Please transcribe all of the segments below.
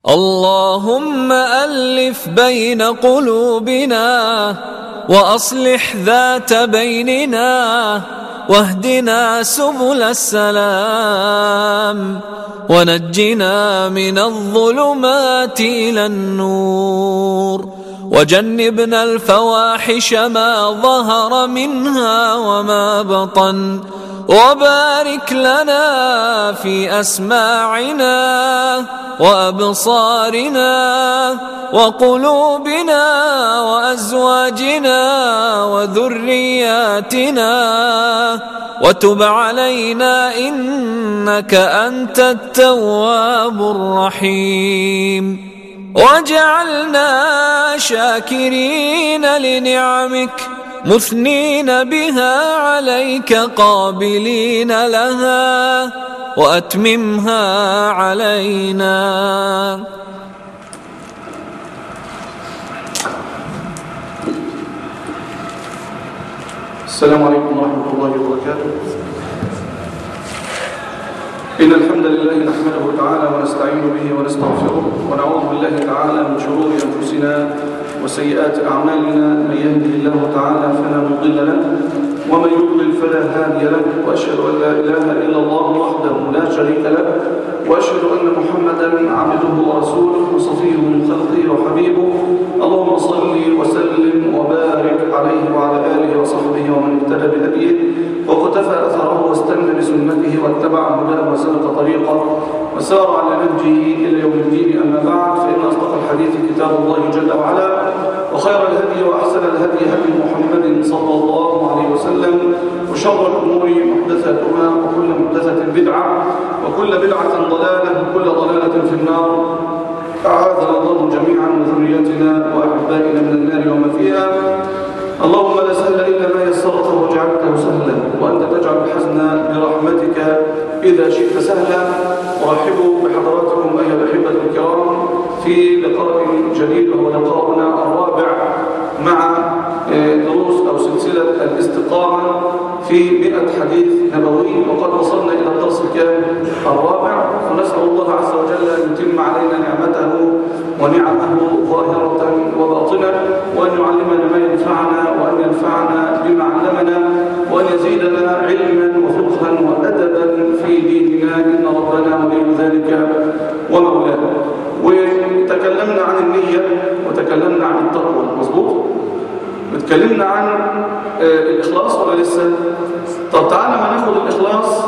اللهم ألف بين قلوبنا وأصلح ذات بيننا واهدنا سبل السلام ونجنا من الظلمات إلى النور وجنبنا الفواحش ما ظهر منها وما بطن وبارك لنا في أسماعنا وأبصارنا وقلوبنا وأزواجنا وذرياتنا وتب علينا إنك أنت التواب الرحيم وجعلنا شاكرين لنعمك مثنين بها عليك قابلين لها وأتممها علينا السلام عليكم ورحمة الله وبركاته إن الحمد لله نحمده تعالى ونستعين به ونستغفره ونعوذ بالله تعالى من شرور أنفسنا وسيئات أعمالنا من يهده الله تعالى فلا مضل له ومن يضلل فلا هادي له وأشهد أن لا إله إلا الله وحده لا شريك له وأشهد أن محمدا عبده ورسوله وصفيه من خلقه وحبيبه اللهم صل وسلم وبارك عليه وعلى آله وصحبه ومن اهتدى بهديه وقتفى أثره واستنى بسنته واتبع هداه وسلك طريقه وسار على نهجه إلى يوم الدين أما بعد فإن أصدق الحديث كتاب الله جل وعلا وخير الهدي وأحسن الهدي هدي محمد صلى الله عليه وسلم وشر الأمور محدثاتها وكل محدثة بدعة وكل بدعة ضلالة وكل ضلالة في النار أعاذنا الله جميعا وذريتنا وأحبائنا من النار وما فيها اللهم لا سهل إلا ما يسرته وجعلته سهلا وأنت تجعل الحزن برحمتك إذا شئت سهلا أرحب بحضراتكم أيها الأحبة الكرام في لقاء جديد وهو لقاؤنا الرابع مع دروس أو سلسلة الاستقامة في مئة حديث نبوي وقد وصلنا إلى الدرس الكام الرابع ونسأل الله عز وجل أن يتم علينا نعمته ونعمه ظاهرة وباطنة وأن يعلمنا ما ينفعنا وأن ينفعنا بما علمنا وأن يزيدنا علما وفقها وأدبا في ديننا إن ربنا ولي ذلك ومولاه وتكلمنا عن النية وتكلمنا عن التقوى مظبوط اتكلمنا عن الإخلاص ولا لسه طب تعالى ما ناخد الإخلاص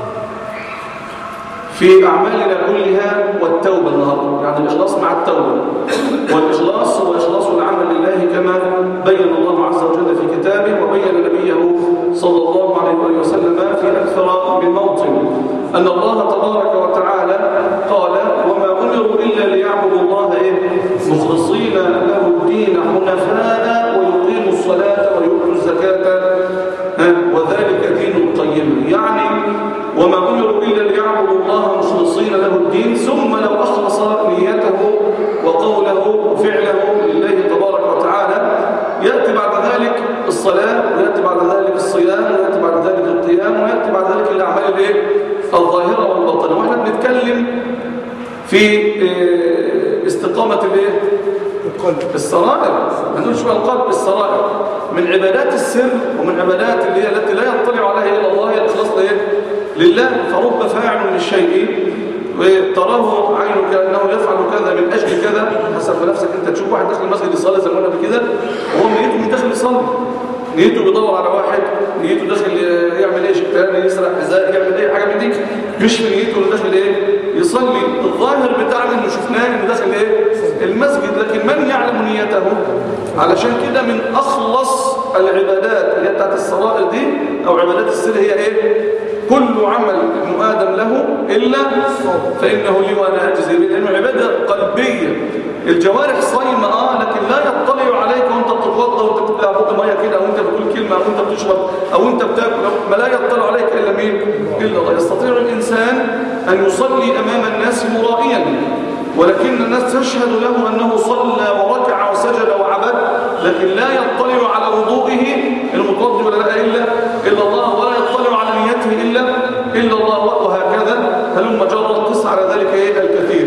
في أعمالنا كلها والتوبة النهاردة يعني الإخلاص مع التوبة والإخلاص هو إخلاص العمل لله كما بين الله عز وجل في كتابه وبين نبيه صلى الله عليه وسلم في أكثر من موطن أن الله تبارك وتعالى قال وما أمروا إلا ليعبدوا الله إيه؟ مخلصين له الدين حنفاء ويقيموا الصلاة ويؤتوا الزكاة وذلك دين القيم يعني وما أمروا إلا ليعبدوا الله مخلصين له الدين ثم لو أخلص نيته وقوله وفعله لله تبارك وتعالى يأتي بعد ذلك الصلاة ويأتي بعد ذلك الصيام ويأتي بعد ذلك القيام ويأتي بعد ذلك الأعمال الايه؟ الظاهرة والباطنة واحنا بنتكلم في استقامة الايه؟ القلب السرائر ما نقولش بقى القلب السرائر من عبادات السر ومن عبادات اللي هي التي لا يطلع عليها الا الله هي الاخلاص لايه؟ لله فرب فاعل للشيء وتراه عينك انه يفعل كذا من اجل كذا حسب ما نفسك انت تشوف واحد داخل المسجد يصلي زي ما قلنا كده وهو نيته مش داخل يصلي نيته بيدور على واحد نيته داخل يعمل ايه شكتان يسرق حذاء يعمل ايه حاجه من دي مش من نيته اللي داخل ايه يصلي الظاهر بتاعنا انه شفناه انه داخل ايه المسجد لكن من يعلم نيته علشان كده من اخلص العبادات اللي هي بتاعت السرائر دي او عبادات السر هي ايه كل عمل ابن ادم له الا فانه لي وانا اجزي به لانه عباده قلبيه الجوارح صايمه اه لكن لا يطلع عليك وانت بتتوضا وانت بتبلع بق ميه كده او انت بتقول كلمه او انت بتشرب او انت بتاكل ما لا يطلع عليك الا مين الا الله يستطيع الانسان ان يصلي امام الناس مرائيا ولكن الناس تشهد له انه صلى وركع وسجد وعبد لكن لا يطلع على وضوئه المتوضي ولا لا الا الا الله ولا يطلع على نيته الا الا الله وهكذا هلم جرى قص على ذلك ايه الكثير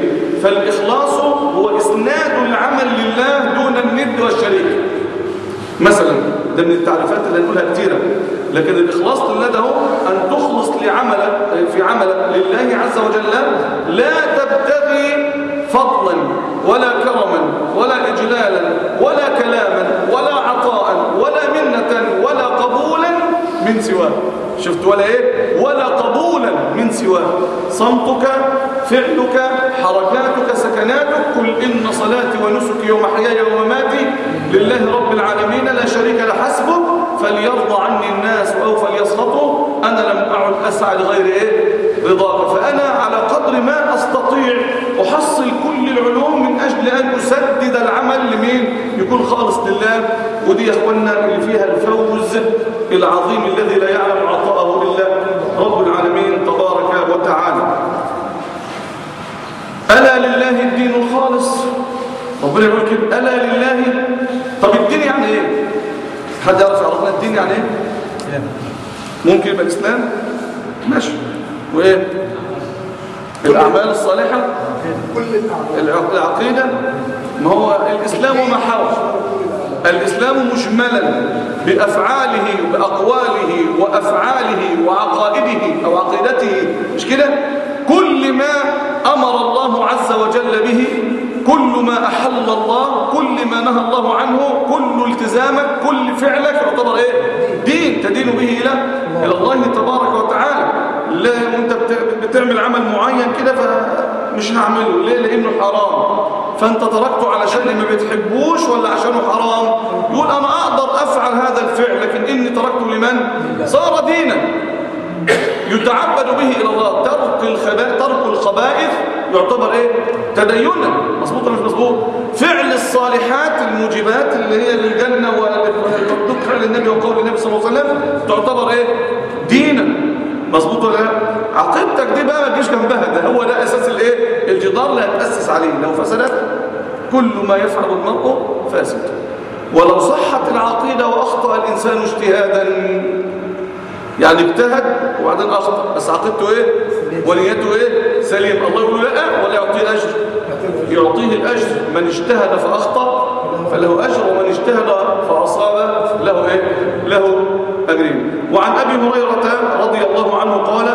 فالإخلاص هو إسناد العمل لله دون الند والشريك مثلا ده من التعريفات اللي هنقولها كتيرة لكن الإخلاص لله ده هو أن تخلص لعملك في عملك لله عز وجل لا تبتغي فضلا ولا كرما ولا إجلالا ولا كلاما ولا عطاء ولا منة ولا قبولا من سواه شفت ولا ايه ولا قبولا من سواه صمتك فعلك حركاتك سكناتك قل إن صلاتي ونسكي ومحياي ومماتي لله رب العالمين لا شريك له حسبه فليرضى عني الناس أو فليسخطوا أنا لم أعد أسعى لغير إيه رضاك فأنا على قدر ما أستطيع أحصل كل العلوم من أجل أن أسدد العمل لمين يكون خالص لله ودي يا أخوانا اللي فيها الفوز العظيم الذي لا يعلم عطاءه إلا رب العالمين تبارك وتعالى ألا لله الدين الخالص ربنا يقول كده ألا لله طب الدين يعني إيه حد يعرف يعرفنا الدين يعني إيه ممكن يبقى الإسلام ماشي وإيه الأعمال الصالحة العقيدة ما هو الإسلام وما حوى الإسلام مجملا بأفعاله بأقواله وأفعاله وعقائده أو عقيدته مش كده كل ما أمر الله عز وجل به كل ما أحل الله كل ما نهى الله عنه كل التزامك كل فعلك يعتبر إيه دين تدين به إلى إلى الله تبارك وتعالى لا وانت بتعمل عمل معين كده فمش هعمله ليه لانه حرام فانت تركته علشان ما بتحبوش ولا عشانه حرام يقول انا اقدر افعل هذا الفعل لكن اني تركته لمن صار دينا يتعبد به الى الله ترك الخبائث ترك الخبائث يعتبر ايه تدينا مظبوط ولا مش مظبوط فعل الصالحات الموجبات اللي هي للجنه والمردود فعل النبي وقول النبي صلى الله عليه وسلم تعتبر ايه دينا مظبوط ولا لا عقيدتك دي بقى ما تجيش جنبها ده هو ده اساس الايه الجدار اللي هتاسس عليه لو فسدت كل ما يفعل المرء فاسد ولو صحت العقيده واخطا الانسان اجتهادا يعني اجتهد وبعدين اخطا بس عقيدته ايه ونيته ايه سليم الله يقول له لا ولا يعطيه اجر يعطيه الاجر من اجتهد فاخطا فله اجر ومن اجتهد فاصاب له ايه له اجرين وعن ابي هريره رضي الله عنه قال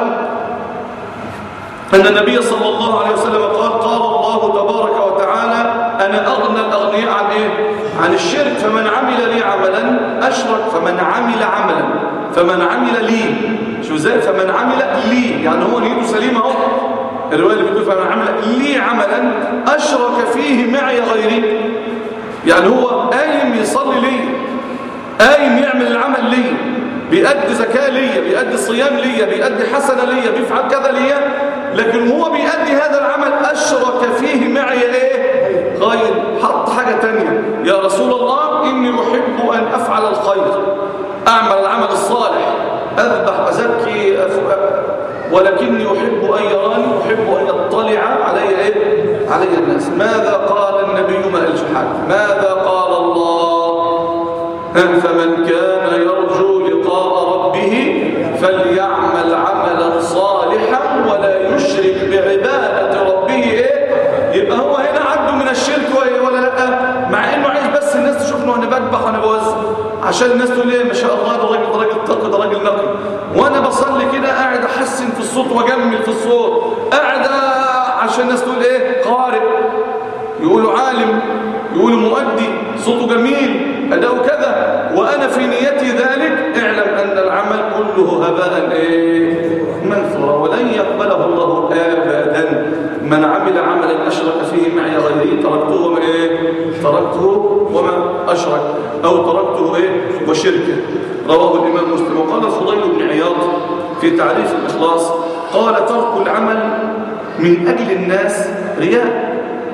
ان النبي صلى الله عليه وسلم قال قال الله تبارك وتعالى انا اغنى الاغنياء عن ايه عن الشرك فمن عمل لي عملا اشرك فمن عمل عملا فمن عمل لي شو ازاي فمن عمل لي يعني هو نيته سليمه اهو الروايه اللي بتقول فمن عمل لي عملا اشرك فيه معي غيري يعني هو قايم يصلي لي قايم يعمل العمل لي بيأدي زكاة ليا بيأدي صيام ليا بيأدي حسنة ليا بيفعل كذا ليا لكن هو بيأدي هذا العمل أشرك فيه معي إيه غير حط حاجة تانية يا رسول الله إني أحب أن أفعل الخير أعمل العمل الصالح أذبح أزكي ولكني أحب أن يراني أحب أن يطلع علي إيه علي الناس ماذا قال النبي ما قالش حاجة ماذا قال الله فمن كان يرجو لقاء ربه فليعمل عملا صالحا ولا يشرك بعبادة ربه إيه يبقى هو هنا عنده من الشرك ولا لا مع انه عايز بس الناس تشوفني وانا بذبح وانا بوزن عشان الناس تقول ايه ما شاء الله ده راجل ده راجل تقي ده راجل نقي وانا بصلي كده قاعد احسن في الصوت واجمل في الصوت قاعد عشان الناس تقول ايه قارئ يقولوا عالم يقولوا مؤدي صوته جميل أداؤه كذا وأنا في نيتي ذلك اعلم أن العمل كله هباء إيه؟ منثورا ولن يقبله الله أبدا من عمل عملا أشرك فيه معي غيري تركته وما إيه؟ تركته وما أشرك أو تركته إيه؟ وشركه رواه الإمام مسلم وقال فضيل بن عياض في تعريف الإخلاص قال ترك العمل من أجل الناس رياء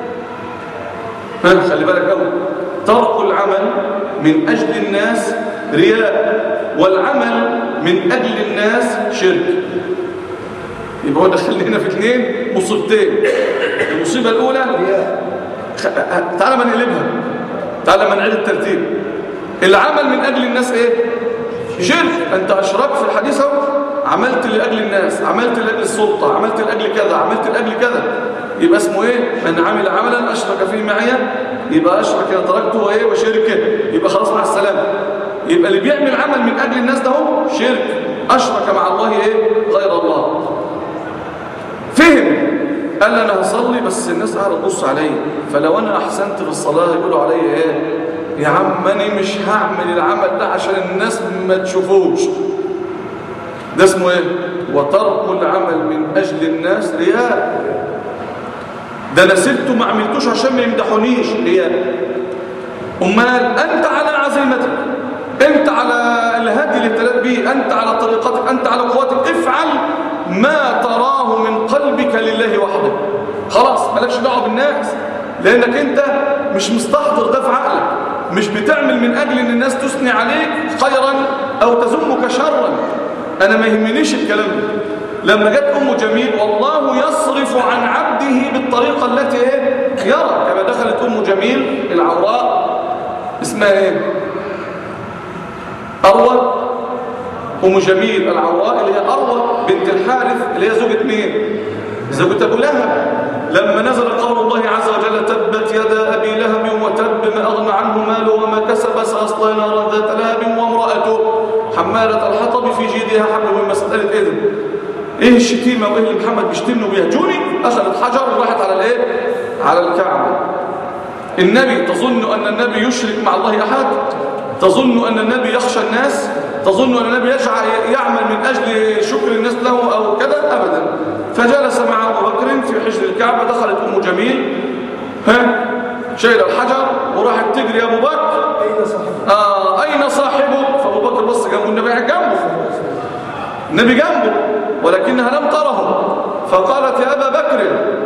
خلي بالك قوي ترك العمل من أجل الناس رياء والعمل من أجل الناس شرك يبقى هو دخلنا هنا في اثنين مصيبتين المصيبة الأولى تعالى ما نقلبها تعالى ما نعيد الترتيب العمل من أجل الناس إيه شرك أنت أشركت في الحديث اهو عملت لأجل الناس عملت لأجل السلطة عملت لأجل كذا عملت لأجل كذا يبقى اسمه ايه من عمل عملا اشرك فيه معي يبقى اشرك تركته وايه وشركه يبقى خلاص مع السلامه يبقى اللي بيعمل عمل من اجل الناس ده هو شرك اشرك مع الله ايه غير الله فهم قال لي انا هصلي بس الناس قاعده تبص عليا فلو انا احسنت في الصلاه يقولوا عليا ايه يا عم انا مش هعمل العمل ده عشان الناس ما تشوفوش ده اسمه ايه وترك العمل من اجل الناس رياء ده انا سبته ما عملتوش عشان ما يمدحونيش رياء امال انت على عزيمتك انت على الهدي اللي ابتليت به انت على طريقتك انت على قوتك افعل ما تراه من قلبك لله وحده خلاص مالكش دعوه بالناس لانك انت مش مستحضر ده في عقلك مش بتعمل من اجل ان الناس تثني عليك خيرا او تذمك شرا انا ما يهمنيش الكلام ده لما جت ام جميل والله يصرف عن عبده بالطريقه التي ايه يرى كما دخلت ام جميل العوراء اسمها ايه اروى ام جميل العوراء اللي هي اروى بنت الحارث اللي هي زوجة مين زوجة ابو لهب لما نزل قول الله عز وجل تبت يدا ابي لهب وتب ما اغنى عنه ماله وما كسب سيصلى نارا ذات لهب وامراته حماله الحطب في جيدها حبل من مساله ايه ايه الشتيمه وايه اللي محمد بيشتمني وبيهجوني اخذت حجر وراحت على الايه على الكعبه النبي تظن ان النبي يشرك مع الله احد تظن ان النبي يخشى الناس تظن أن النبي يجعل يعمل من أجل شكر الناس له أو كذا أبدا فجلس مع أبو بكر في حجر الكعبة دخلت أم جميل ها شايل الحجر وراحت تجري يا أبو بكر أين صاحبه؟ آه أين صاحبه فأبو بكر بص جنبه النبي قاعد جنبه النبي جنبه ولكنها لم تره فقالت يا أبا بكر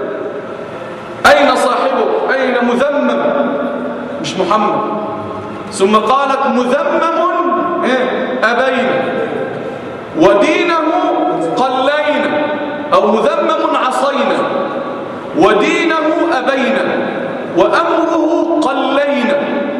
أين صاحبه أين مذمم مش محمد ثم قالت مذمم إيه؟ أبينا ودينه قلينا أو مذمم عصينا ودينه أبينا وأمره قلينا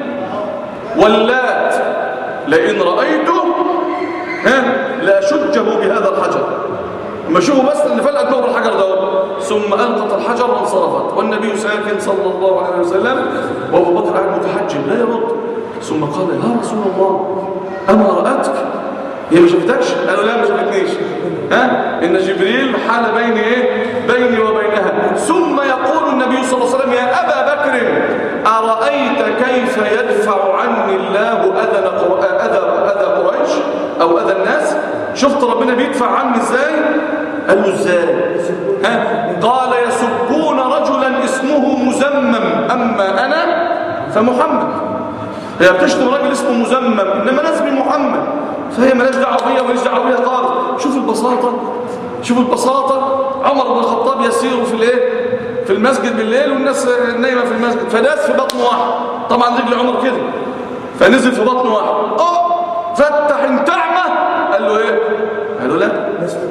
واللات لئن رأيته ها لا شجه بهذا الحجر اما شوفوا بس اللي فلقت نور الحجر ده ثم ألقت الحجر وانصرفت والنبي ساكن صلى الله عليه وسلم وابو بكر قاعد متحجب لا يرد ثم قال يا رسول الله أما رأتك هي ما شفتكش قالوا لا ما شفتنيش ها إن جبريل حال بين إيه بيني وبينها ثم يقول النبي صلى الله عليه وسلم يا أبا بكر أرأيت كيف يدفع عني الله أذى أذى أذى قريش أو أذى الناس شفت ربنا بيدفع عني إزاي قال له إزاي ها قال يسبون رجلا اسمه مزمم أما أنا فمحمد هي بتشتم راجل اسمه مزمم انما انا اسمي محمد فهي مالهاش دعوه بيا وماليش دعوه بيها خالص شوف البساطه شوف البساطه عمر بن الخطاب يسير في الايه في المسجد بالليل والناس نايمه في المسجد فداس في بطن واحد طبعا رجل عمر كده فنزل في بطن واحد اه فتح انت اعمى قال له ايه قال له لا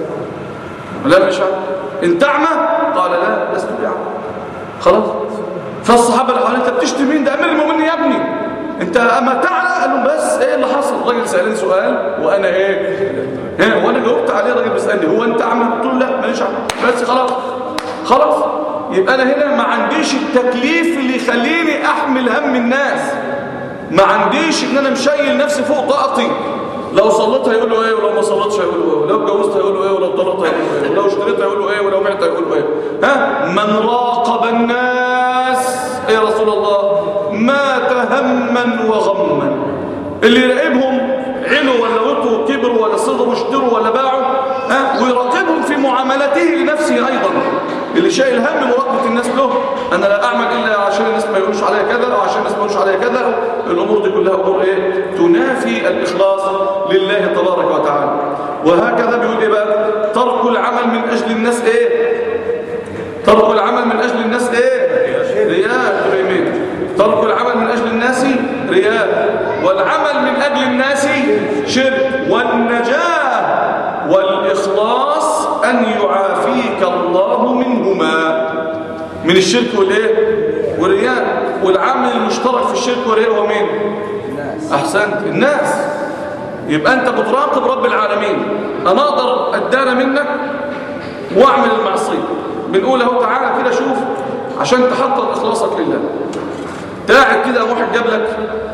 لا مش عارف انت اعمى قال لا لست باعمى خلاص فالصحابه اللي حواليه انت بتشتم مين ده امير المؤمنين يا ابني انت اما تعالى قال لهم بس ايه اللي حصل الراجل سالني سؤال وانا ايه ايه وانا جاوبت عليه الراجل بيسالني هو انت اعمى قلت له لا ماليش اعمى بس خلاص خلاص يبقى انا هنا ما عنديش التكليف اللي يخليني احمل هم الناس ما عنديش ان انا مشيل نفسي فوق طاقتي لو صليت هيقولوا ايه ولو ما صليتش هيقولوا ايه ولو اتجوزت هيقولوا ايه ولو طلقت هيقولوا ايه ولو اشتريت هيقولوا ايه ولو بعت هيقولوا ايه ها من راقب الناس يا رسول الله مات هما وغما اللي يراقبهم علوا ولا وطوا كبروا ولا صغروا اشتروا ولا باعوا ها ويراقبهم في معاملته لنفسه ايضا اللي شايل هم مراقبه الناس له انا لا اعمل الا عشان الناس ما يقولوش عليا كذا او عشان الناس ما يقولوش عليا كذا الامور دي كلها امور ايه تنافي الاخلاص لله تبارك وتعالى وهكذا بيقول ايه بقى ترك العمل من اجل الناس ايه ترك العمل من اجل الناس ايه رياء تريمين ترك العمل من اجل الناس رياء والعمل من اجل الناس شرك والنجاه والاخلاص ان يعافيك الله منهما من الشرك والايه والرياء والعامل المشترك في الشرك والرياء هو مين احسنت الناس يبقى انت بتراقب رب العالمين انا اقدر ادانا منك واعمل المعصيه بنقول اهو تعالى كده شوف عشان تحقق اخلاصك لله قاعد كده واحد جاب لك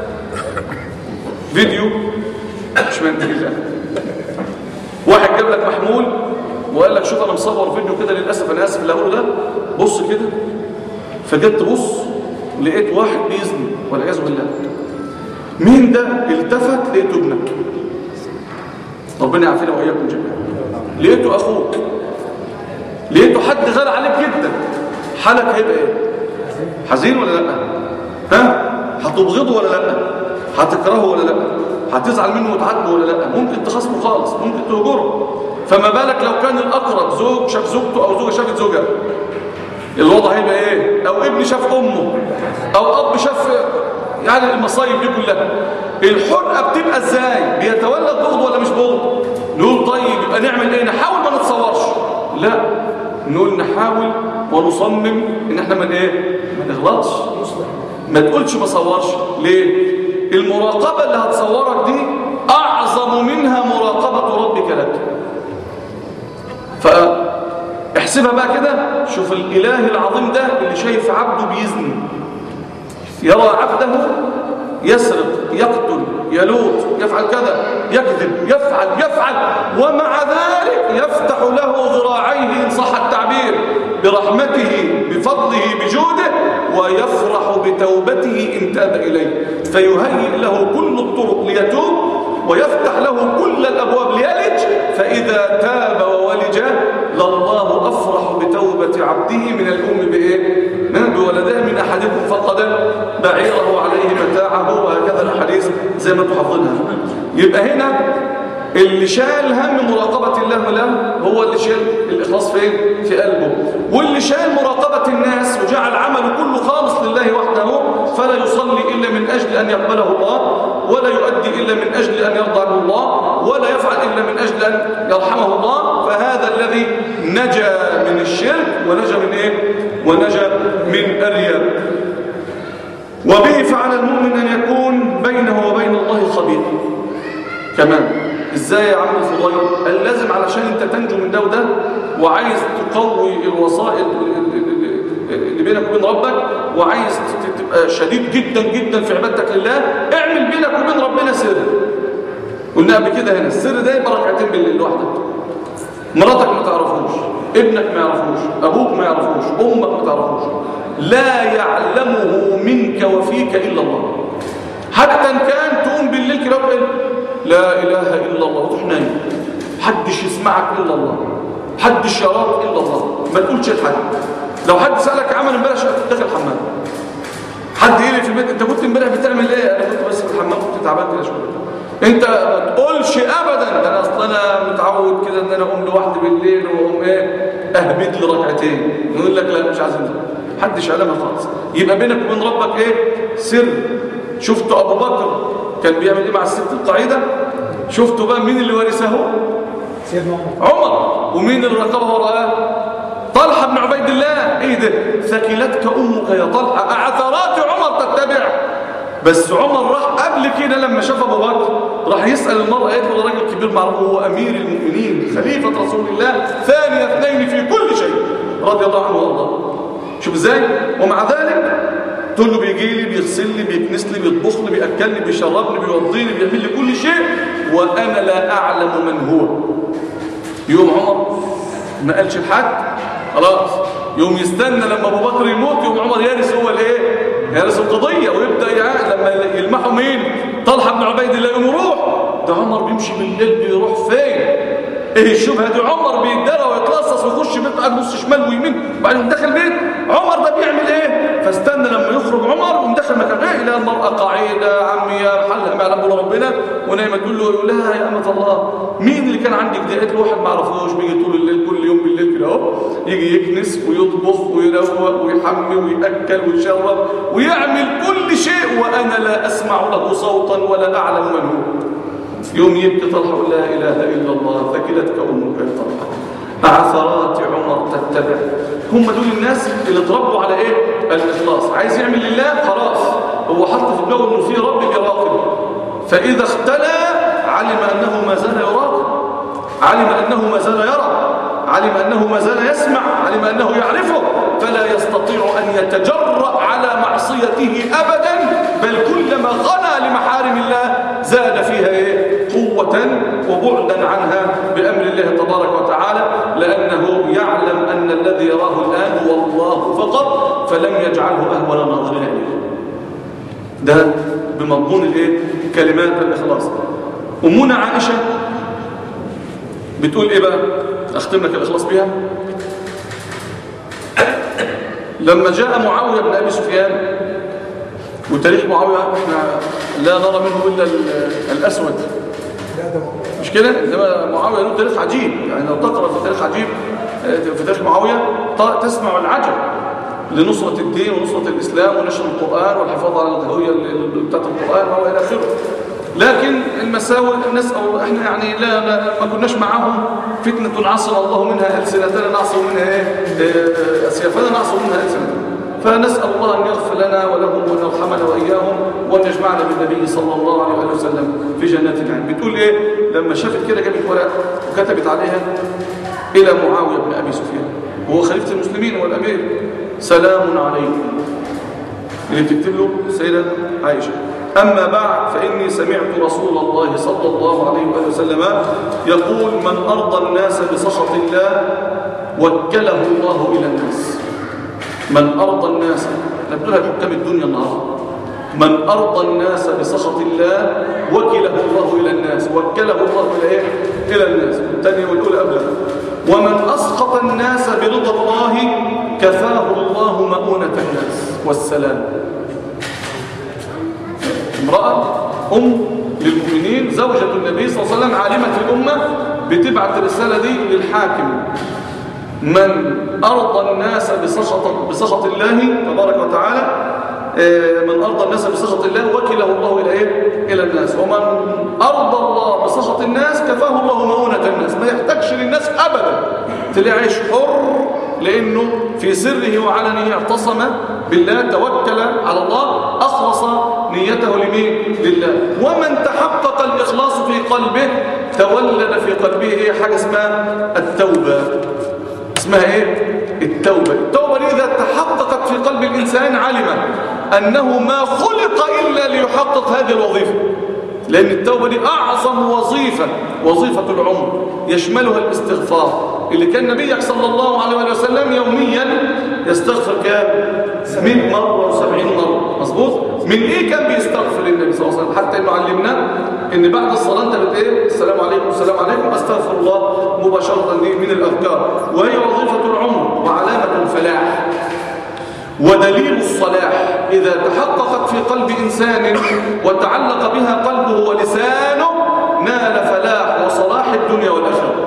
فيديو مش من الله واحد جاب لك محمول وقال لك شوف انا مصور فيديو كده للاسف انا اسف اللي هقوله ده بص كده فجيت تبص لقيت واحد بيزني والعياذ بالله مين ده التفت لقيته ابنك ربنا يعافينا واياكم جميعا لقيته اخوك لقيته حد غير عليك جدا حالك هيبقى ايه حزين ولا لا ها هتبغضه ولا لا هتكرهه ولا لا هتزعل منه وتعاتبه ولا لا ممكن تخاصمه خالص ممكن تهجره فما بالك لو كان الاقرب زوج شاف زوجته او زوجه شافت زوجها الوضع هيبقى ايه او ابن شاف امه او اب شاف يعني المصايب دي كلها الحرقه بتبقى ازاي بيتولد بغض ولا مش بغض نقول طيب يبقى نعمل ايه نحاول ما نتصورش لا نقول نحاول ونصمم ان احنا من ايه ما نغلطش ما تقولش ما صورش ليه المراقبه اللي هتصورك دي اعظم منها مراقبه ربك لك فاحسبها بقى كده شوف الاله العظيم ده اللي شايف عبده بيزني يرى عبده يسرق يقتل يلوط يفعل كذا يكذب يفعل يفعل ومع ذلك يفتح له ذراعيه إن صح التعبير برحمته بفضله بجوده ويفرح بتوبته إن تاب إليه فيهيئ له كل الطرق ليتوب ويفتح له كل الأبواب ليلج فإذا تاب وولج لله أفرح بتوبة عبده من الأم بإيه؟ من بولده من أحدكم فقد بعيره عليه متاعه وهكذا الحديث زي ما تحفظنها يبقى هنا اللي شال هم مراقبة الله له هو اللي شال الإخلاص فين؟ في قلبه واللي شال مراقبة الناس وجعل عمله كله خالص لله وحده فلا يصلي إلا من أجل أن يقبله الله ولا يؤدي إلا من أجل أن يرضى عنه الله ولا يفعل إلا من أجل أن يرحمه الله فهذا الذي نجا من الشرك ونجا من إيه؟ ونجا من الرياء وبه فعل المؤمن أن يكون بينه وبين الله خبير كمان ازاي يا عم الفضيل قال لازم علشان انت تنجو من ده وده وعايز تقوي الوسائط اللي بينك وبين ربك وعايز تبقى شديد جدا جدا في عبادتك لله اعمل بينك وبين ربنا سر قلنا قبل كده هنا السر ده يبقى ركعتين بالليل لوحدك مراتك ما تعرفوش ابنك ما يعرفوش ابوك ما يعرفوش امك ما تعرفوش لا يعلمه منك وفيك الا الله حتى ان كان تقوم بالليل كده لا إله إلا الله وتروح نايم حدش يسمعك إلا الله حدش يراك إلا الله ما تقولش لحد لو حد سألك عمل امبارح شو داخل الحمام حد يقول في البيت انت كنت امبارح بتعمل ايه انا كنت بس في الحمام كنت تعبان كده شويه انت ما تقولش ابدا ده انا اصلا انا متعود كده ان انا اقوم لوحدي بالليل واقوم ايه اهبد لي ركعتين يقول لك لا مش عايزين محدش علمها خالص يبقى بينك وبين ربك ايه سر شفت ابو بكر كان بيعمل ايه مع الست القاعده شفتوا بقى مين اللي ورثه سيدنا عمر ومين اللي رقبه وراه طلحه بن عبيد الله ايه ده ثكلتك امك يا طلحه اعثرات عمر تتبع بس عمر راح قبل كده لما شاف ابو بكر راح يسال المراه قالت له راجل كبير معروف هو امير المؤمنين خليفه رسول الله ثاني اثنين في كل شيء رضي الله عنه وارضاه شوف ازاي ومع ذلك تقول له بيجي لي بيغسل لي بيكنس لي بيطبخ لي بياكلني بيشربني بيوضيني بيعمل لي كل شيء وانا لا اعلم من هو يوم عمر ما قالش لحد خلاص يوم يستنى لما ابو بكر يموت يوم عمر يرث هو الايه يرث القضيه ويبدا يعني لما يلمحوا مين طلحه بن عبيد الله يقوم يروح ده عمر بيمشي بالليل بيروح فين ايه الشبهه دي عمر بيتدرى ويتلصص ويخش بيت قاعد نص شمال ويمين وبعدين دخل بيت عمر ده بيعمل ايه فاستنى لما يخرج عمر ومدخل مكان ايه الى المراه قاعده عمي يا محل ما يعلم ربنا ونايمه تقول له يقول لها يا امه الله مين اللي كان عندك دي قالت له واحد ما اعرفوش بيجي طول الليل كل يوم بالليل كده اهو يجي يكنس ويطبخ ويروق ويحمي وياكل ويشرب ويعمل كل شيء وانا لا اسمع له صوتا ولا اعلم من هو يوم يبكي طلحه يقول لا اله الا الله ثكلتك امك يا طلحه عثرات عمر تتبع هم دول الناس اللي اتربوا على ايه الاخلاص عايز يعمل لله خلاص هو حط في دماغه انه في رب بيراقب فاذا اختلى علم انه ما زال يراقب علم انه ما زال يرى علم أنه ما زال يسمع علم أنه يعرفه فلا يستطيع أن يتجرأ على معصيته أبدا بل كلما غنى لمحارم الله زاد فيها إيه؟ قوة وبعدا عنها بأمر الله تبارك وتعالى لأنه يعلم أن الذي يراه الآن هو الله فقط فلم يجعله أهون الناظرين إليه ده بمضمون الايه كلمات الاخلاص امنا عائشه بتقول ايه بقى اختم لك الاخلاص بيها لما جاء معاويه بن ابي سفيان وتاريخ معاويه احنا لا نرى منه الا الاسود مش كده انما معاويه له تاريخ عجيب يعني لو تقرا في تاريخ عجيب في تاريخ معاويه تسمع العجب لنصرة الدين ونصرة الإسلام ونشر القرآن والحفاظ على الهوية بتاعت القرآن وإلى آخره لكن المساوئ نسأل احنا يعني لا, لا ما كناش معاهم فتنة عصر الله منها ألسنتنا نعصر منها ايه سيفنا نعصر منها ألسنتنا فنسأل الله أن يغفر لنا ولهم وأن يرحمنا وإياهم وأن يجمعنا بالنبي صلى الله عليه وسلم في جنات النعيم بتقول إيه لما شافت كده جابت ورقة وكتبت عليها إلى معاوية بن أبي سفيان وهو خليفة المسلمين والأمير سلام عليكم اللي بتكتب له السيدة عائشة أما بعد فإني سمعت رسول الله صلى الله عليه وآله وسلم يقول من أرضى الناس بسخط الله وكله الله إلى الناس من أرضى الناس نبدلها حكام الدنيا النهاردة من أرضى الناس بسخط الله وكله الله إلى الناس وكله الله إلى إيه؟ إلى الناس الثانية والأولى أبلغ ومن أسقط الناس برضا الله كفاه الله مؤونة الناس والسلام امرأة أم للمؤمنين زوجة النبي صلى الله عليه وسلم عالمة الأمة بتبعت الرسالة دي للحاكم من أرضى الناس بسخط, بسخط الله تبارك وتعالى من أرضى الناس بسخط الله وكله الله إلى إيه؟ إلى الناس ومن أرضى الله بسخط الناس كفاه الله مؤونة الناس ما يحتاجش للناس أبدا تلاقي عيش حر لأنه في سره وعلنه اعتصم بالله توكل على الله أخلص نيته لمين؟ لله ومن تحقق الإخلاص في قلبه تولد في قلبه إيه حاجة اسمها التوبة اسمها إيه؟ التوبة التوبة دي إذا تحققت في قلب الإنسان علم أنه ما خلق إلا ليحقق هذه الوظيفة لأن التوبة دي أعظم وظيفة وظيفة العمر يشملها الاستغفار اللي كان نبيك صلى الله عليه وسلم يوميا يستغفر كام 100 مرة و70 مرة مظبوط من ايه كان بيستغفر النبي صلى الله عليه وسلم حتى انه علمنا ان بعد الصلاة انت بت ايه السلام عليكم السلام عليكم استغفر الله مباشرة دي من الاذكار وهي وظيفة العمر وعلامة الفلاح ودليل الصلاح إذا تحققت في قلب إنسان وتعلق بها قلبه ولسانه نال فلاح وصلاح الدنيا والآخرة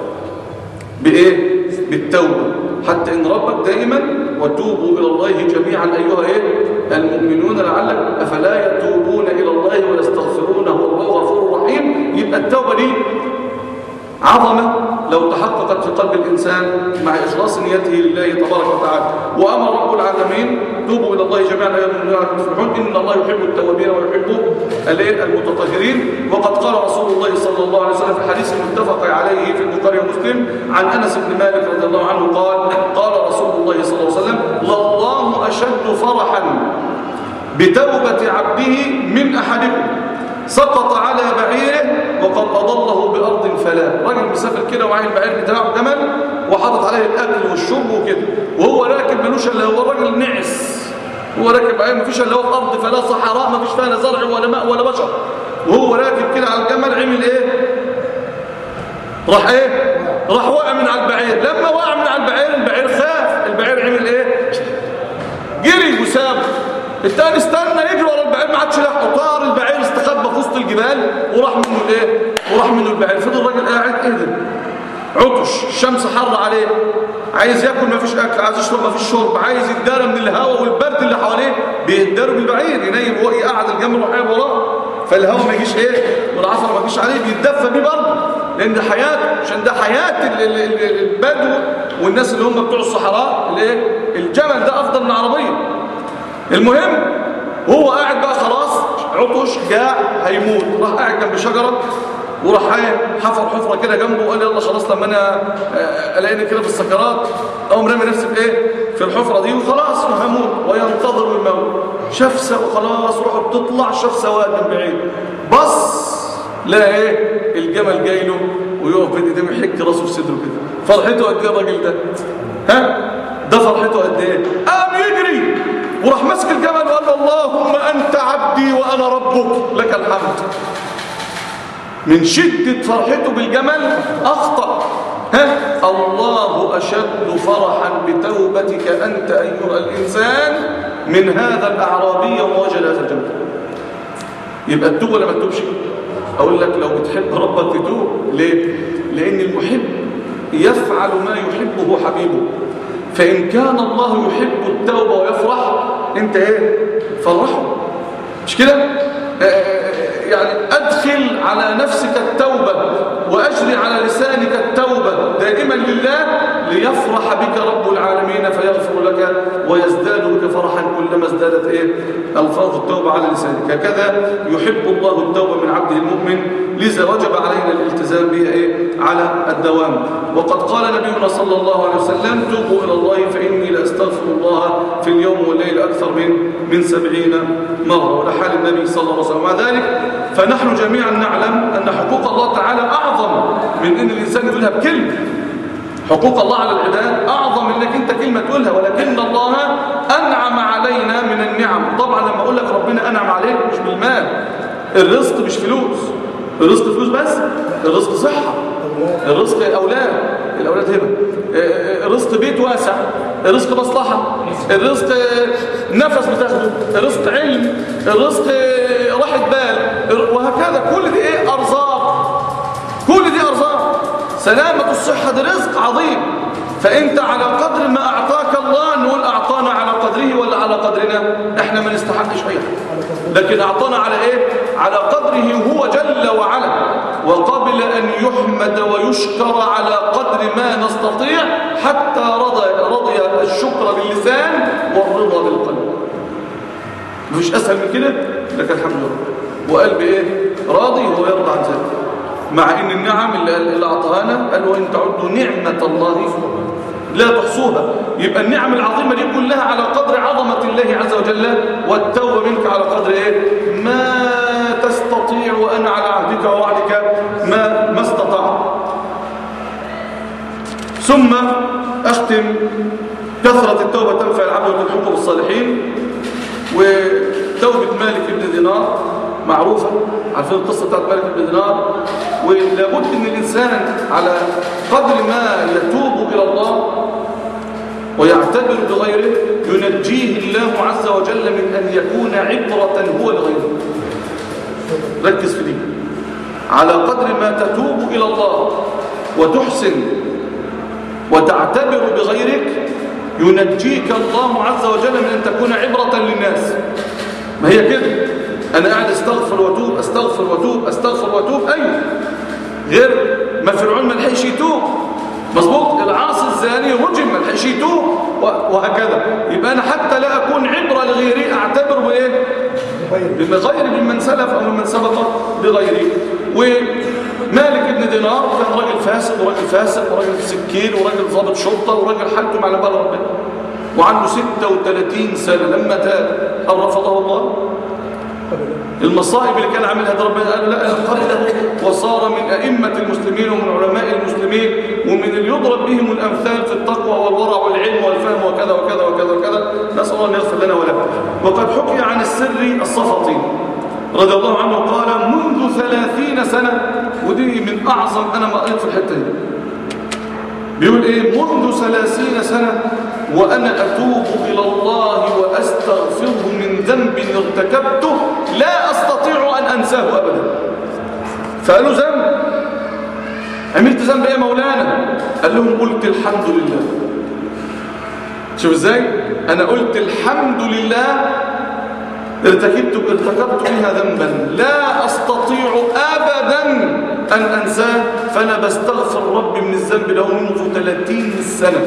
بإيه؟ بالتوبة حتى إن ربك دائما وتوبوا إلى الله جميعا أيها إيه؟ المؤمنون لعلك أفلا يتوبون إلى الله ويستغفرونه والله غفور رحيم يبقى التوبة دي عظمة لو تحققت في قلب الإنسان مع إخلاص نيته لله تبارك وتعالى وأمر رب العالمين توبوا إلى الله جميعا أيها المؤمنون تفلحون إن الله يحب التوابين ويحب المتطهرين وقد قال رسول الله صلى الله عليه وسلم في حديث متفق عليه في البخاري ومسلم عن أنس بن مالك رضي الله عنه قال قال رسول الله صلى الله عليه وسلم لله أشد فرحا بتوبة عبده من أحدكم سقط على بعيره وقد أضله بأرض فلا راجل مسافر كده وعين البعير بتاعه جمل وحاطط عليه الأكل والشرب وكده وهو راكب ملوش إلا هو الراجل نعس هو راكب بعير مفيش إلا هو في أرض فلا صحراء مفيش فيها لا زرع ولا ماء ولا بشر وهو راكب كده على الجمل عمل إيه راح إيه راح وقع من على البعير لما وقع من على البعير البعير خاف البعير عمل إيه جري وسابه التاني استنى يجري ورا البعير ما عادش لحقه طار البعير استخبى في وسط الجبال وراح منه الايه وراح منه البعير فضل الراجل قاعد اهدى عطش الشمس حر عليه عايز ياكل ما فيش اكل عايز يشرب ما فيش شرب عايز يتدارى من الهواء والبرد اللي حواليه بيتداروا بالبعير ينيم وهو قاعد الجمل وقاعد وراه فالهواء ما يجيش ايه والعصر ما يجيش عليه بيتدفى بيه برضه لان ده حياته عشان ده حياه البدو والناس اللي هم بتوع الصحراء الايه الجمل ده افضل من العربيه المهم هو قاعد بقى خلاص عطش جاع هيموت راح قاعد جنب شجرة وراح حفر حفره كده جنبه وقال يلا خلاص لما انا آه، الاقيني كده في السكرات اقوم رامي نفسي في ايه في الحفره دي وخلاص وهموت وينتظر الموت شاف خلاص روحه بتطلع شاف سواد من بعيد بص لا ايه الجمل جاي له ويقف بين ايديه ويحك راسه في صدره كده فرحته قد ايه الراجل ده ها ده فرحته قد ايه قام يجري وراح ماسك الجمل وقال له اللهم انت عبدي وانا ربك لك الحمد من شدة فرحته بالجمل أخطأ ها الله أشد فرحا بتوبتك أنت أيها الإنسان من هذا الأعرابي ووجد هذا الجمل يبقى التوبة ولا ما تتوبش أقول لك لو بتحب ربك تتوب ليه؟ لأن المحب يفعل ما يحبه حبيبه فإن كان الله يحب التوبة ويفرح أنت إيه؟ فرحه مش كده؟ آه، آه، آه، يعني أدخل على نفسك التوبة وأجري على لسانك التوبة دائما لله ليفرح بك رب العالمين فيغفر لك ويزداد بك فرحا كلما ازدادت إيه؟ ألفاظ التوبة على لسانك هكذا يحب الله التوبة من عبده المؤمن لذا وجب علينا الالتزام بها إيه؟ على الدوام وقد قال نبينا صلى الله عليه وسلم توبوا إلى الله فإني لأستغفر الله في اليوم والليل أكثر من من سبعين مرة وده حال النبي صلى الله عليه وسلم ومع ذلك فنحن جميعا نعلم أن حقوق الله تعالى أعظم من أن الإنسان يقولها بكلمة حقوق الله على العباد أعظم من أنك أنت كلمة تقولها ولكن الله أنعم علينا من النعم طبعا لما أقول لك ربنا أنعم عليك مش بالمال الرزق مش فلوس الرزق فلوس بس الرزق صحة الرزق أولاد الأولاد هبة الرزق بيت واسع الرزق مصلحة الرزق نفس بتاخده الرزق علم الرزق راحة بال وهكذا كل دي ايه أرزاق كل دي أرزاق سلامة الصحة دي رزق عظيم فأنت على قدر ما أعطاك الله نقول أعطانا على قدره ولا على قدرنا احنا ما نستحقش أي لكن أعطانا على إيه على قدره هو جل وعلا وقبل أن يحمد ويشكر على قدر ما نستطيع حتى رضي, رضي الشكر باللسان والرضا بالقلب مفيش أسهل من كده لك الحمد لله وقلب إيه راضي هو يرضى عن ذلك مع ان النعم اللي, اللي اعطانا قال وان تعدوا نعمه الله لا تحصوها يبقى النعم العظيمه دي كلها على قدر عظمه الله عز وجل والتوبه منك على قدر ايه ما تستطيع وانا على عهدك ووعدك ما ما استطعت ثم اختم كثره التوبه تنفع العبد وتلحقه بالصالحين وتوبه مالك بن دينار معروفة عارفين القصة بتاعت مالك بن دينار ولابد ان الانسان على قدر ما يتوب الى الله ويعتبر بغيره ينجيه الله عز وجل من ان يكون عبرة هو لغيره ركز في دي على قدر ما تتوب الى الله وتحسن وتعتبر بغيرك ينجيك الله عز وجل من ان تكون عبرة للناس ما هي كده انا قاعد استغفر واتوب استغفر واتوب استغفر واتوب ايوه غير ما فرعون ما لحقش يتوب مظبوط العاصي الزاني رجم ما لحقش يتوب وهكذا يبقى انا حتى لا اكون عبره لغيري اعتبر بايه بغير ممن سلف او ممن سبق بغيري ومالك بن دينار كان راجل فاسد وراجل فاسق وراجل سكين وراجل ضابط شرطه وراجل حالته على بال ربنا وعنده 36 سنه لما تاب هل رفضه الله المصائب اللي كان عاملها ده ربنا قال لا قبله وصار من أئمة المسلمين ومن علماء المسلمين ومن اللي يضرب بهم الأمثال في التقوى والورع والعلم والفهم وكذا وكذا وكذا وكذا نسأل الله أن يغفر لنا وله وقد حكي عن السر الصفطي رضي الله عنه قال منذ ثلاثين سنة ودي من أعظم أنا ما قريت في الحتة دي بيقول إيه منذ ثلاثين سنة وأنا أتوب إلى الله وأستغفره من ذنب ارتكبته لا أستطيع أن أنساه أبدا فقالوا ذنب عملت ذنب إيه يا مولانا قال لهم قلت الحمد لله شوف ازاي أنا قلت الحمد لله ارتكبت ارتكبت بها ذنبا لا أستطيع أبدا أن أنساه فأنا بستغفر ربي من الذنب له منذ 30 سنة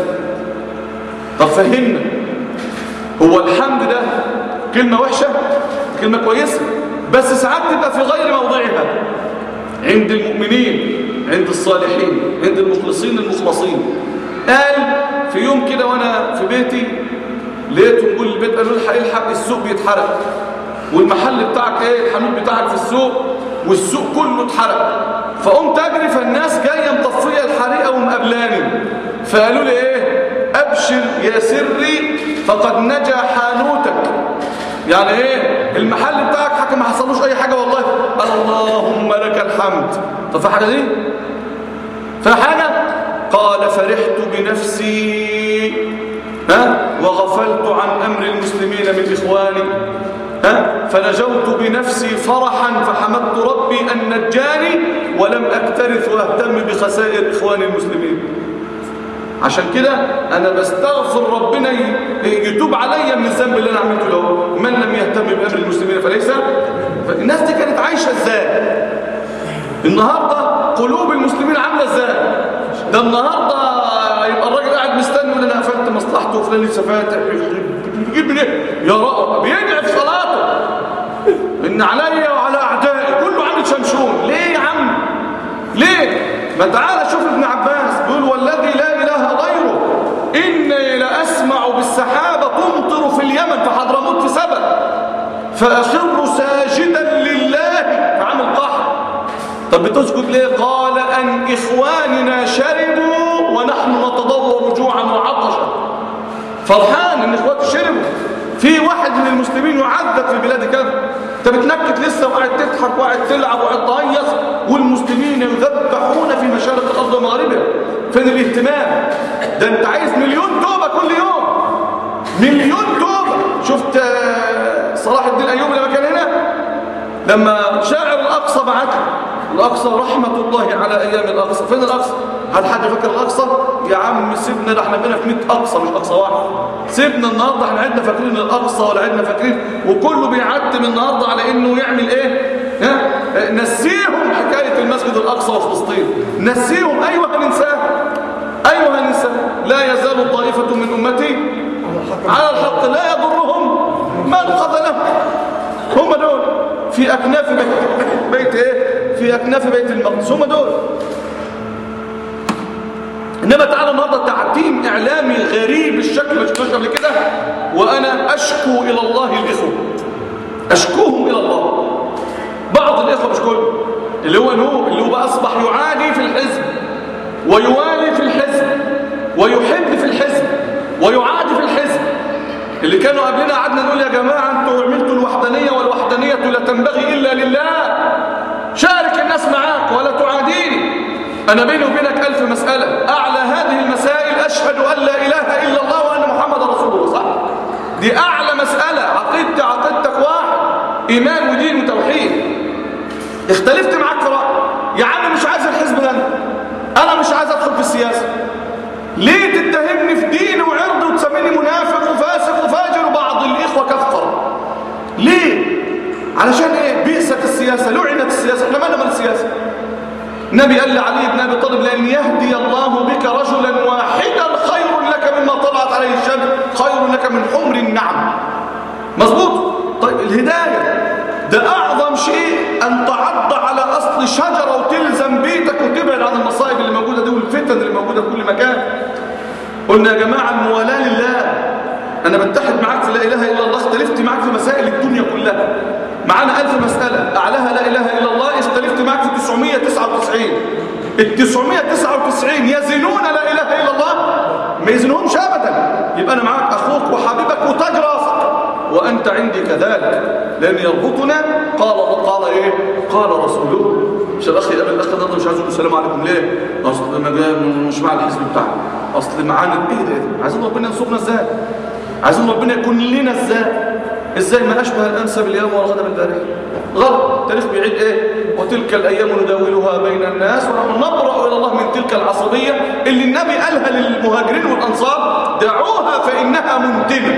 طب فهمنا هو الحمد ده كلمة وحشة كلمة كويسة بس ساعات تبقى في غير موضعها عند المؤمنين عند الصالحين عند المخلصين المخلصين قال في يوم كده وانا في بيتي لقيته بيقول البيت قالوا الحق الحق السوق بيتحرق والمحل بتاعك ايه الحانوت بتاعك في السوق والسوق كله اتحرق فقمت اجري فالناس جايه مطفيه الحريقه ومقابلاني فقالوا لي ايه ابشر يا سري فقد نجا حانوتك يعني ايه المحل بتاعك حكى ما حصلوش اي حاجه والله قال اللهم لك الحمد طب في حاجه دي في حاجه قال فرحت بنفسي ها وغفلت عن امر المسلمين من اخواني ها فنجوت بنفسي فرحا فحمدت ربي ان نجاني ولم اكترث واهتم بخسائر اخواني المسلمين عشان كده انا بستغفر ربنا يتوب عليا من الذنب اللي انا عملته له من لم يهتم بامر المسلمين فليس الناس دي كانت عايشه ازاي النهارده قلوب المسلمين عامله ازاي ده النهارده يبقى الراجل قاعد مستني يقول انا قفلت مصلحته وفلان لسه فاتح بيجيب من ايه يا رب بيدعي في صلاته ان عليا وعلى اعدائي كله عامل شمشون ليه يا عم ليه ما تعالى شوف ابن عباس بيقول والذي لا اله غيره اني لاسمع بالسحابه تمطر في اليمن في حضرموت في سبأ فاخر ساجدا لله في عام القحط طب بتسجد ليه قال ان اخواننا شربوا ونحن نتضور جوعا وعطشا فرحان ان اخواته شربوا في واحد من المسلمين يعذب في بلاد كذا انت بتنكت لسه وقاعد تضحك وقاعد تلعب وقاعد تهيص والمسلمين يذبحون في مشارق الارض ومغاربها فين الاهتمام ده انت عايز مليون توبه كل يوم مليون توبه شفت صلاح الدين ايوبي لما كان هنا لما شاعر الاقصى بعت الاقصى رحمه الله على ايام الاقصى فين الاقصى هل حد فاكر الاقصى يا عم سيبنا ده احنا بقينا في 100 اقصى مش اقصى واحد سيبنا النهارده احنا عندنا فاكرين الاقصى ولا عندنا فاكرين وكله بيعتم النهارده على انه يعمل ايه ها نسيهم حكايه المسجد الاقصى وفلسطين نسيهم ايوه هننساه ايوه هننساه لا يزال طائفه من امتي على الحق لا يضرهم من قتلهم هم دول في اكناف بيت بيت ايه في اكناف بيت المقدس هم دول انما تعالى النهارده تعتيم اعلامي غريب الشكل ما شفناش قبل كده وانا اشكو الى الله الاخوه اشكوهم الى الله بعض الاخوه مش كله اللي هو نو اللي هو بقى اصبح يعادي في الحزب ويوالي في الحزب ويحب في الحزب ويعادي في الحزب اللي كانوا قبلنا قعدنا نقول يا جماعه انتوا عملتوا الوحدانيه والوحدانيه لا تنبغي الا لله شارك الناس معاك ولا تعاديني أنا بيني وبينك ألف مسألة أعلى هذه المسائل أشهد أن لا إله إلا الله وأن محمد رسول الله صح؟ دي أعلى مسألة عقيدتي عقيدتك واحد إيمان ودين وتوحيد اختلفت معاك في رأي يا عم مش عايز الحزب ده أنا مش عايز أدخل في السياسة ليه تتهمني في ديني وعرضي وتسميني منافق وفاسق وفاجر وبعض الإخوة كفر ليه؟ علشان إيه؟ بئست السياسة لعنت السياسة احنا مالنا من السياسة النبي قال لعلي بن ابي طالب لان يهدي الله بك رجلا واحدا خير لك مما طلعت عليه الشمس خير لك من حمر النعم مظبوط طيب الهدايه ده اعظم شيء ان تعض على اصل شجره وتلزم بيتك وتبعد عن المصائب اللي موجوده دي والفتن اللي موجوده في كل مكان قلنا يا جماعه الموالاه لله انا بتحد معاك في لا اله الا الله اختلفت معاك في مسائل الدنيا كلها معانا ألف مسألة أعلاها لا إله إلا الله اختلفت معك في 999 ال 999 يزنون لا إله إلا الله ما يزنهمش أبدا يبقى أنا معاك أخوك وحبيبك وتاج راسك وأنت عندي كذلك لأن يربطنا قال قال إيه قال رسوله مش الأخ يقابل الأخ ده مش عايز يقول السلام عليكم ليه أصل ما جاي مش مع الحزب بتاعنا أصل معانا إيه ده عايزين ربنا ينصرنا إزاي عايزين ربنا يكون لنا إزاي ازاي ما اشبه الانس باليوم والغد بالبارح غلط التاريخ بيعيد ايه وتلك الايام نداولها بين الناس ونحن نبرا الى الله من تلك العصبيه اللي النبي قالها للمهاجرين والانصار دعوها فانها منتنه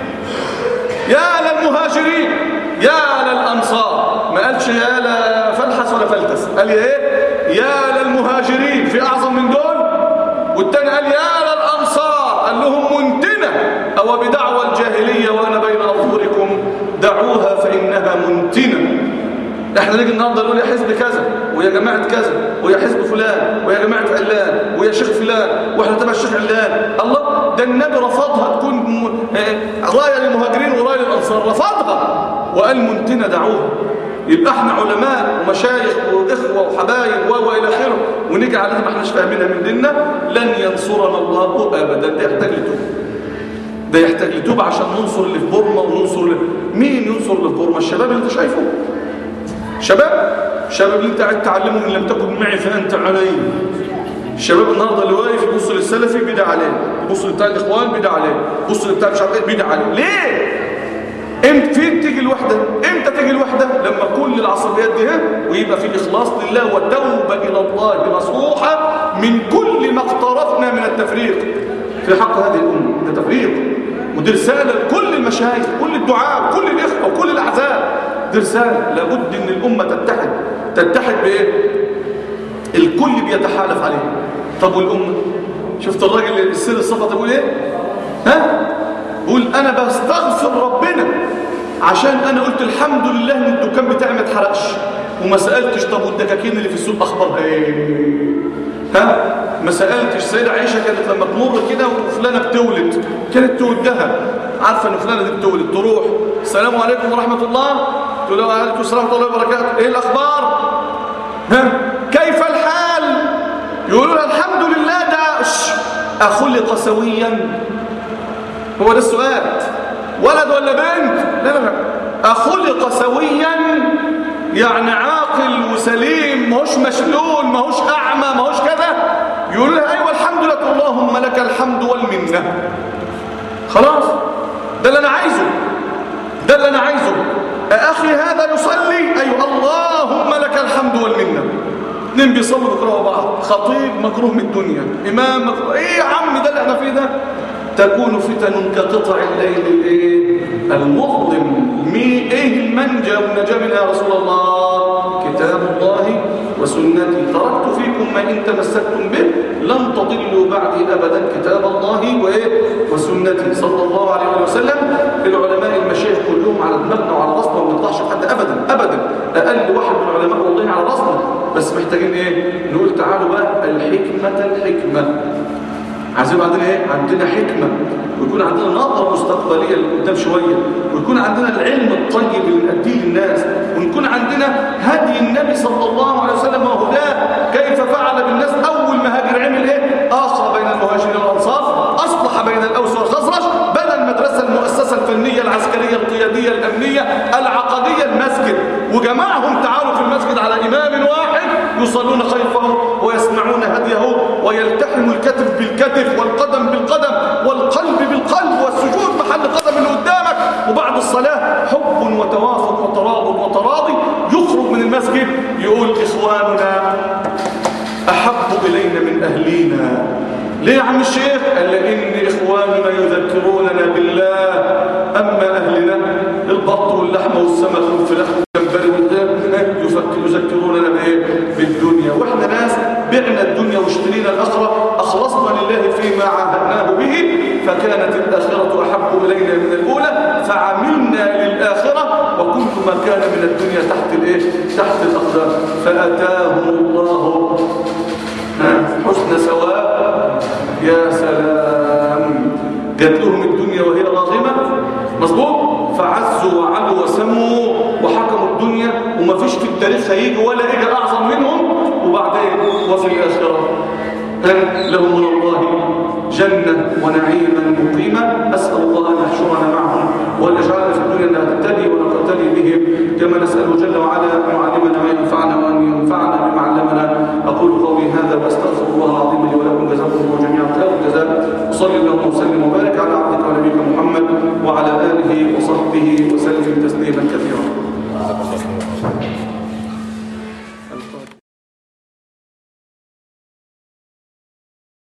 يا للمهاجرين يا للانصار ما قالش يا لفلحس ولا فلتس قال ايه يا للمهاجرين في اعظم من دول والتاني قال يا للانصار قال لهم منتنه او بدعوى الجاهليه وانا بين اظهركم دعوها فإنها منتنة احنا نيجي النهارده نقول يا حزب كذا ويا جماعه كذا ويا حزب فلان ويا جماعه علان ويا شيخ فلان واحنا تبع الشيخ علان الله ده النبي رفضها تكون م... آه، رايه للمهاجرين ورايه للانصار رفضها وقال منتنا دعوها يبقى احنا علماء ومشايخ واخوه وحبايب و الى اخره ونيجي على ما احناش فاهمينها من ديننا لن ينصرنا الله ابدا ده يحتاج لتوبه ده يحتاج لتوبه عشان ننصر اللي في بورما وننصر اللي... مين ينصر اللي في بورما الشباب اللي انت شايفه شباب شباب اللي انت قاعد تعلمهم ان لم تكن معي فانت علي الشباب النهارده اللي واقف يبص للسلفي بيدع عليه يبص لبتاع الاخوان بيدع عليه يبص لبتاع مش عارف ايه بيدع عليه ليه امتى فين تيجي الوحده امتى تيجي الوحده لما كل العصبيات دي ها ويبقى في اخلاص لله وتوبه الى الله نصوحه من كل ما اقترفنا من التفريق في حق هذه الامه ده تفريق ودي رساله لكل المشايخ كل الدعاء كل الاخوه وكل الاحزاب دي رساله لابد ان الامه تتحد تتحد بايه الكل بيتحالف عليه طب والامه شفت الراجل السر الصفا بيقول ايه ها بيقول انا بستغفر ربنا عشان انا قلت الحمد لله ان الدكان بتاعي ما اتحرقش وما سالتش طب والدكاكين اللي في السوق اخبارها ايه ها ما سالتش سيده عائشه كانت لما تمر كده وفلانه بتولد كانت تودها عارفه ان فلانه دي بتولد تروح السلام عليكم ورحمه الله تقول لها وعليكم السلام ورحمه الله وبركاته ايه الاخبار ها كيف الحال يقولوا لها الحمد لله ده ش- اخلق سويا هو ده السؤال ولد ولا بنت لا لا لا أخلق سويا يعني عاقل وسليم ماهوش مشلول ماهوش أعمى ماهوش كذا يقول لها أيوة الحمد لله اللهم لك الحمد والمنة خلاص ده اللي أنا عايزه ده اللي أنا عايزه أخي هذا يصلي أيوة اللهم لك الحمد والمنة اثنين بيصلوا بيكرهوا بعض خطيب مكروه من الدنيا إمام مكروه إيه يا عم ده اللي احنا فيه ده تكون فتن كقطع الليل الايه المظلم مي ايه المنجى والنجاة منها يا رسول الله كتاب الله وسنتي تركت فيكم ما ان تمسكتم به لن تضلوا بعدي ابدا كتاب الله وايه وسنتي صلى الله عليه وسلم العلماء المشايخ كلهم على دماغنا وعلى راسنا وما نطلعش حد ابدا ابدا اقل واحد من العلماء والله على راسنا بس محتاجين ايه نقول تعالوا بقى الحكمه الحكمه عايزين عندنا ايه عندنا حكمه ويكون عندنا نظره مستقبليه لقدام شويه ويكون عندنا العلم الطيب اللي نأديه للناس ونكون عندنا هدي النبي صلى الله عليه وسلم وهداه كيف فعل بالناس اول ما هاجر عمل ايه اخى بين المهاجرين والانصار اصلح بين الاوس والخزرج بنى المدرسه المؤسسه الفنيه العسكريه القياديه الامنيه العقديه المسجد وجمعهم تعالوا في المسجد على امام واحد يصلون خلفه ويسمعون هديه ويلتحم الكتف بالكتف والقدم بالقدم والقلب بالقلب والسجود محل قدم اللي قدامك وبعد الصلاة حب وتوافق وترابط وتراضي يخرج من المسجد يقول إخواننا أحب إلينا من أهلينا ليه يا عم الشيخ؟ قال لأن إخواننا يذكروننا بالله أما أهلنا البط واللحمة والسمك والفراخ والجمبري والغير يفكر يذكروننا بإيه؟ بالدنيا وإحنا ناس بعنا الدنيا واشترينا الآخرة أخلصنا لله فيما عاهدناه به فكانت الآخرة أحب إلينا من الأولى فعملنا للآخرة وكل ما كان من الدنيا تحت الإيه؟ تحت الأقدام فأتاهم الله حسن سواء يا سلام جات لهم الدنيا وهي راغمة مظبوط فعزوا وعلوا وسموا وحكموا الدنيا وما فيش في التاريخ هيجي ولا يجي أعظم منهم وبعدين وفي الآخرة أن لهم من الله جنة ونعيما مقيما أسأل الله أن يحشرنا معهم وأن يجعلنا في الدنيا نهتدي ونقتدي بهم كما نسأله جل وعلا أن يعلمنا ما ينفعنا وأن ينفعنا بما علمنا أقول قولي هذا وأستغفر الله العظيم لي ولكم جزاكم الله جميعا خير الجزاء وصلي اللهم وسلم